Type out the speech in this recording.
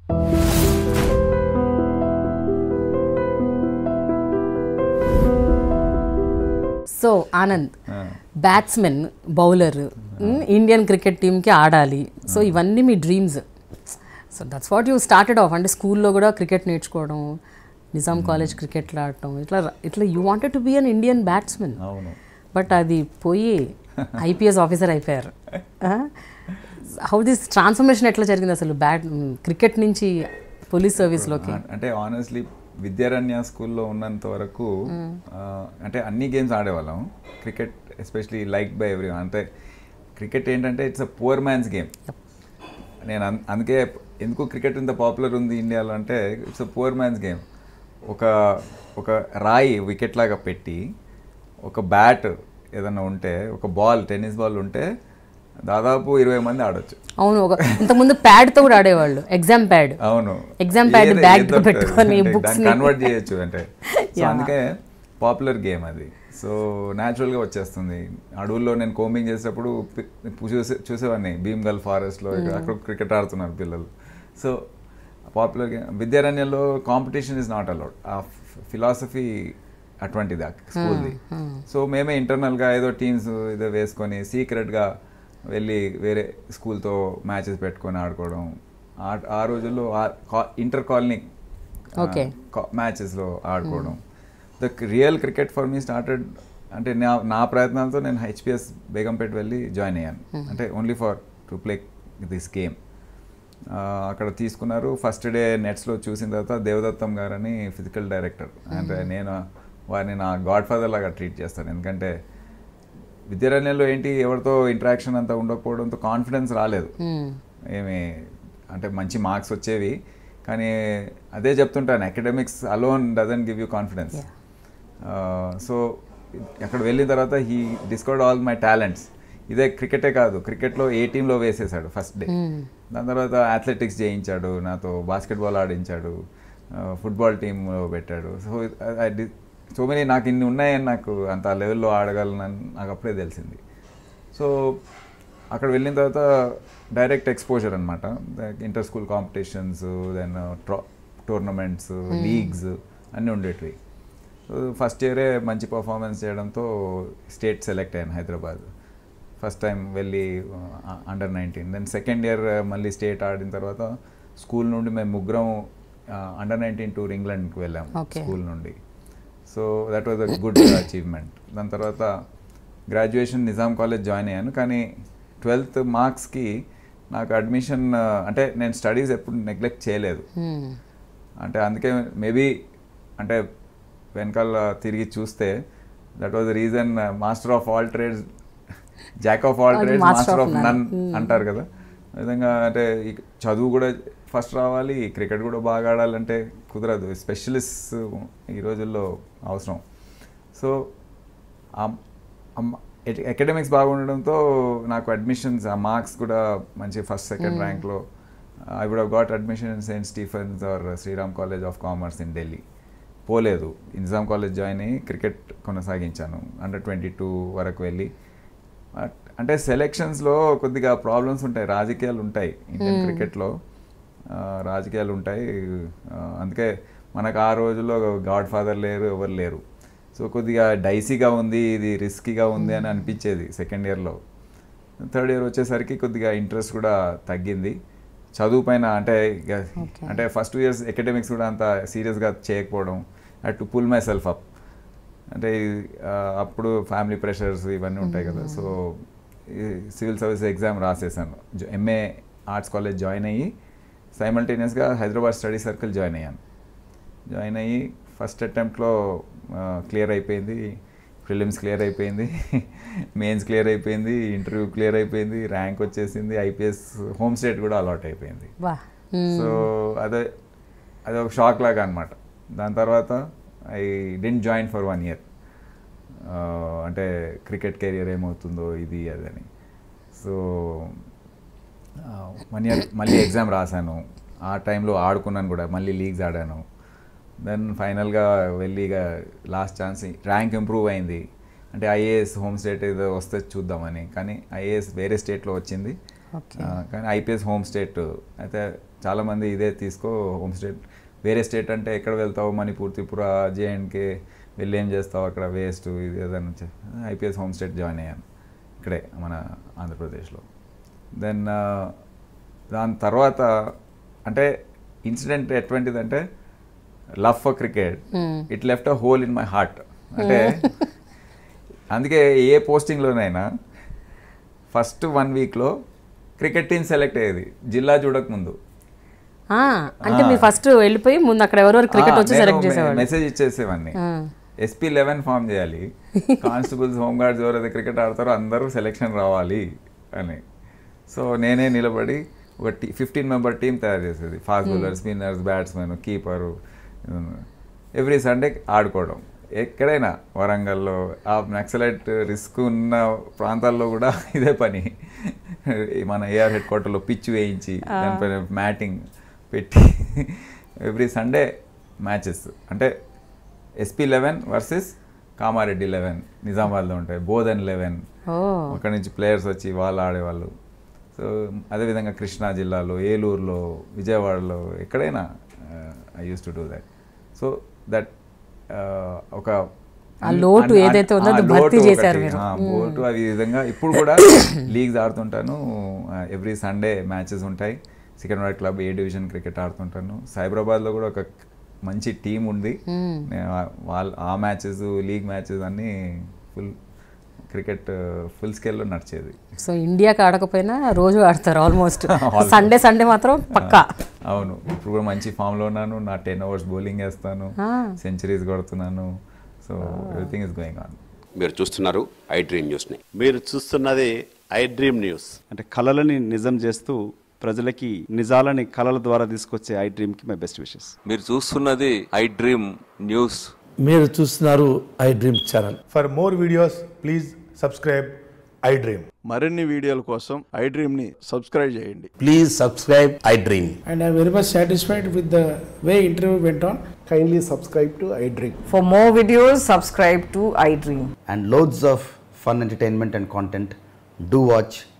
So Anand batsmen bowler Indian cricket టీమ్కి ఆడాలి so ఇవన్నీ మీ dreams so that's what you started off అంటే స్కూల్లో కూడా క్రికెట్ నేర్చుకోవడం నిజాం కాలేజ్ క్రికెట్లో ఆడటం ఇట్లా ఇట్లా you wanted to be an Indian batsmen అవును బట్ అది పోయి ఐపీఎస్ ఆఫీసర్ అయిపోయారు హౌ దిస్ ట్రాన్స్ఫర్మేషన్ ఎట్లా జరిగింది అసలు బ్యాట్ క్రికెట్ నుంచి పోలీస్ సర్వీస్లోకి అ- అంటే ఆనెస్ట్లీ విద్యారణ్య స్కూల్లో ఉన్నంత వరకు ఆ, అంటే అన్ని గేమ్స్ ఆడేవాళ్ళం cricket especially like by every అంటే క్రికెట్ ఏంటంటే it's a poor man's game నేను అన్- అందుకే ఎందుకు క్రికెట్ ఇంత పాపులర్ ఉంది ఇండియాలో అంటే it's a poor man's game ఒక ఒక రాయి వికెట్ లాగా పెట్టి ఒక బ్యాట్ ఏదైనా ఉంటే ఒక బాల్ టెన్నిస్ బాల్ ఉంటే దాదాపు ఇరవై మంది ఆడొచ్చు అవును ఒక ఇంతకుముందు ప్యాడ్తో కూడా ఆడేవాళ్ళు ఎగ్జామ్ ప్యాడ్ అవును Exam pad ఏది- bag ఏది లో దొరుకుతుంది. పెట్టుకొని అంటే books దాన్ని ని- కన్వర్ట్ చేయొచ్చు అంటే సో Yeah. అందుకే పాపులర్ గేమ్ అది సో న్యాచురల్గా వచ్చేస్తుంది అడవుల్లో నేను కోంబింగ్ చేసేటప్పుడు పి- చూసే చూసేవాడిని భీమ్గల్ ఫారెస్ట్లో అక్కడ క్రికెట్ ఆడుతున్నారు పిల్లలు సో పాపులర్ గేమ్ విద్యారణ్యంలో కాంపిటీషన్ ఇస్ నాట్ అలౌడ్ ఆ ఫిలాసఫీ అటువంటిది ఆ స్కూల్ది సో మేమే ఇంటర్నల్గా ఏదో టీమ్స్ ఏదో వేసుకొని సీక్రెట్గా వెళ్ళి వేరే స్కూల్తో మ్యాచెస్ పెట్టుకొని ఆడుకోవడం ఆ- ఆ రోజుల్లో ఇంటర్ కాలనీ Okay. మ్యాచెస్లో ఆడుకోవడం the real cricket for me started అంటే నా నా ప్రయత్నాలతో నేను హెచ్పిఎస్ బేగంపేట వెళ్ళి జాయిన్ అయ్యాను అంటే only for to play this game అక్కడ తీసుకున్నారు ఫస్ట్ డే నెట్స్లో చూసిన తర్వాత దేవదత్తం గారని ఫిజికల్ డైరెక్టర్ అంటే నేను వారిని నా గాడ్ ఫాదర్ లాగా ట్రీట్ చేస్తాను ఎందుకంటే విద్యారణ్యంలో ఏంటి ఎవరితో ఇంటరాక్షన్ అంతా ఉండకపోవడంతో కాన్ఫిడెన్స్ రాలేదు ఏమి అంటే మంచి మార్క్స్ వచ్చేవి కానీ అదే చెప్తుంటాను academics alone doesn't give you confidence so అక్కడ వెళ్ళిన తర్వాత he discovered all my talents ఇదే క్రికెటే కాదు క్రికెట్లో ఏ టీంలో వేసేసాడు ఫస్ట్ డే దాని తర్వాత అథ్లెటిక్స్ చేయించాడు నాతో బాస్కెట్బాల్ ఆడించాడు ఫుట్బాల్ టీంలో పెట్టాడు సో సో మెనీ నాకు ఇన్ని ఉన్నాయని నాకు అంత లెవెల్లో ఆడగలనని నాకు అప్పుడే తెలిసింది సో అక్కడ వెళ్ళిన తర్వాత డైరెక్ట్ ఎక్స్పోజర్ అనమాట inter school competitions then tournaments leagues అన్నీ ఉండేటివి సో ఫస్ట్ ఇయరే మంచి పర్ఫార్మెన్స్ చేయడంతో స్టేట్ సెలెక్ట్ అయ్యాను హైదరాబాద్ ఫస్ట్ టైం వెళ్ళి under nineteen then second year మళ్ళీ స్టేట్ ఆడిన తర్వాత స్కూల్ నుండి మేము ముగ్గురం అండర్ నైన్టీన్ టూర్ ఇంగ్లాండ్కి వెళ్ళాం Okay. స్కూల్ నుండి so that was a good achievement దాని తర్వాత గ్రాడ్యుయేషన్ నిజాం కాలేజ్ జాయిన్ అయ్యాను కానీ ట్వెల్త్ మార్క్స్కి నాకు అడ్మిషన్ అంటే నేను స్టడీస్ ఎప్పుడు నెగ్లెక్ట్ చేయలేదు అంటే అందుకే మేబీ అంటే వెనకాల తిరిగి చూస్తే that was reason master of all trades jack of all అది trades master master of of none. None Hmm. అంటారు కదా ఆ విధంగా అంటే ఈ చదువు కూడా ఫస్ట్ రావాలి క్రికెట్ కూడా బాగా ఆడాలంటే కుదరదు స్పెషలిస్ట్ ఈ రోజుల్లో అవసరం సో అకాడమిక్స్ బాగుండడంతో నాకు అడ్మిషన్స్ ఆ మార్క్స్ కూడా మంచి ఫస్ట్ సెకండ్ ర్యాంక్లో I would have got admission in saint Stephen's or Shri Ram college of commerce in Delhi పోలేదు నిజాం కాలేజ్ జాయిన్ అయ్యి క్రికెట్ కొనసాగించాను అండర్ ట్వంటీ టూ వరకు వెళ్ళి అట్- అంటే సెలెక్షన్స్లో కొద్దిగా ప్రాబ్లమ్స్ ఉంటాయి రాజకీయాలు ఉంటాయి ఇండియన్ క్రికెట్లో ఆ, రాజకీయాలు ఉంటాయి ఆ, అందుకే మనకు ఆ రోజుల్లో గాడ్ ఫాదర్ లేరు ఎవరు లేరు సో కొద్దిగా డైసీగా ఉంది ఇది రిస్కీగా ఉంది అని అనిపించేది సెకండ్ ఇయర్లో థర్డ్ ఇయర్ వచ్చేసరికి కొద్దిగా ఇంట్రెస్ట్ కూడా తగ్గింది చదువు పైన అంటే ఇక అంటే ఫస్ట్ టూ ఇయర్స్ అకాడమిక్స్ కూడా అంత సీరియస్గా చేయకపోవడం at to pull myself up అంటే ఆ, అప్పుడు ఫ్యామిలీ ప్రెషర్స్ ఇవన్నీ ఉంటాయి కదా సో సివిల్ సర్వీస్ ఎగ్జామ్ రాసేసాను ఎంఏ ఆర్ట్స్ కాలేజ్ జాయిన్ అయ్యి సైమల్టేనియస్గా హైదరాబాద్ స్టడీ సర్కిల్ జాయిన్ అయ్యాను జాయిన్ అయ్యి ఫస్ట్ అటెంప్ట్లో క్లియర్ అయిపోయింది ప్రిలిమ్స్ క్లియర్ అయిపోయింది మెయిన్స్ క్లియర్ అయిపోయింది ఇంటర్వ్యూ క్లియర్ అయిపోయింది ర్యాంక్ వచ్చేసింది ఐపీఎస్ హోమ్ స్టేట్ కూడా అలాట్ అయిపోయింది వా సో అదే అది ఒక షాక్ లాగా అనమాట దాని తర్వాత I didn't join for one year అంటే క్రికెట్ కెరియర్ ఏమవుతుందో ఇది అదని సో వన్ ఇయర్ మళ్ళీ ఎగ్జామ్ రాశాను ఆ టైంలో ఆడుకున్నాను కూడా మళ్ళీ లీగ్స్ ఆడాను దెన్ ఫైనల్గా వెళ్ళి ఇక లాస్ట్ ఛాన్స్ ర్యాంక్ ఇంప్రూవ్ అయింది అంటే ఐఏఎస్ హోమ్ స్టేట్ ఏదో వస్తే చూద్దామని కానీ ఐఏఎస్ వేరే స్టేట్లో వచ్చింది ఓకే ఆ, కానీ ఐపీఎస్ హోమ్ స్టేట్ అయితే చాలామంది ఇదే తీసుకో హోమ్ స్టేట్ వేరే స్టేట్ అంటే ఎక్కడ వెళ్తావు మణిపూర్ త్రిపుర జేఎండ్కే వెళ్ళి ఏం చేస్తావు అక్కడ వేస్ట్ ఇది ఏదైనా ఐపీఎస్ హోమ్ స్టేట్ జాయిన్ అయ్యాను ఇక్కడే మన ఆంధ్రప్రదేశ్లో దెన్ దాని తర్వాత అంటే ఇన్సిడెంట్ ఎటువంటిదంటే love for cricket it left a hole in my heart అంటే అందుకే ఏ పోస్టింగ్లోనైనా ఫస్ట్ వన్ వీక్లో క్రికెట్ టీం సెలెక్ట్ అయ్యేది జిల్లా చూడక ముందు ఆ, అంటే మీరు ఫస్ట్ వెళ్ళిపోయి ముందు అక్కడ ఎవరెవరు క్రికెట్ వచ్చి సెలెక్ట్ చేసేవాళ్ళు మెసేజ్ ఇచ్చేసేవాడిని ఎస్పీ లెవెన్ ఫామ్ చేయాలి కానిస్టేబుల్స్ హోమ్ గార్డ్స్ ఎవరైతే క్రికెట్ ఆడతారో అందరూ సెలెక్షన్ రావాలి అని సో నేనే నిలబడి ఒక టీ ఫిఫ్టీన్ మెంబర్ టీం తయారు చేసేది fast bowler spinners batsmen keeper every Sunday ఆడుకోవడం ఎక్కడైనా వరంగల్లో ఆ నక్సలైట్ రిస్క్ ఉన్న ప్రాంతాల్లో కూడా ఇదే పని ఈ మన ఏఆర్ హెడ్ క్వార్టర్లో పిచ్ వేయించి దానిపైన మ్యాటింగ్ పెట్టి ఎవ్రీ సండే మ్యాచెస్ అంటే SP eleven versus Kamareddy eleven నిజామాబాద్లో ఉంటాయి బోధన్ లెవెన్ ఓ అక్కడి నుంచి ప్లేయర్స్ వచ్చి వాళ్ళు ఆడేవాళ్ళు సో అదేవిధంగా కృష్ణా జిల్లాలో ఏలూరులో విజయవాడలో ఎక్కడైనా I use to do that so that ఒక ఆ లోటు అన్- ఏదైతే ఉందో అది ఆ భర్తీ లోటు చేశారు ఒకటి, మీరు. ఆ, లోటు ఆ విధంగా ఇప్పుడు కూడా లీగ్స్ ఆడుతుంటాను ఎవ్రీ సండే మ్యాచెస్ ఉంటాయి Secunderabad club A division cricket ఆడుతుంటాను సైబరాబాద్లో కూడా ఒక మంచి టీం ఉంది నేను ఆ- వాళ్ళ ఆ మ్యాచెస్ లీగ్ మ్యాచెస్ అన్నీ ఫుల్ క్రికెట్ ఫుల్ స్కేల్లో నడిచేది సో ఇండియాకి ఆడకపోయినా రోజు ఆడతారు ఆల్మోస్ట్ సండే సండే మాత్రం పక్కా అవును ఇప్పుడు కూడా మంచి ఫామ్లో ఉన్నాను నా టెన్ అవర్స్ బౌలింగ్ వేస్తాను సెంచరీస్ కొడుతున్నాను so everything is going on మీరు చూస్తున్నారు ఐ డ్రీమ్ న్యూస్ని మీరు చూస్తున్నది ఐ డ్రీమ్ న్యూస్ అంటే కళలని నిజం చేస్తూ ప్రజలకి నిజాలని కళల ద్వారా తీసుకొచ్చే ఐ డ్రీమ్కి మై బెస్ట్ విషెస్ మీరు చూస్తున్నది ఐ డ్రీమ్ న్యూస్ మీరు చూస్తున్నారు iDream channel For more videos, please subscribe iDream. మరిన్ని వీడియోల కోసం ఐ డ్రీమ్ని సబ్స్క్రైబ్ చేయండి please subscribe iDream and I'm very much satisfied with the way interview went on. Kindly subscribe to iDream. For more videos, subscribe to iDream. and loads of fun entertainment and content, do watch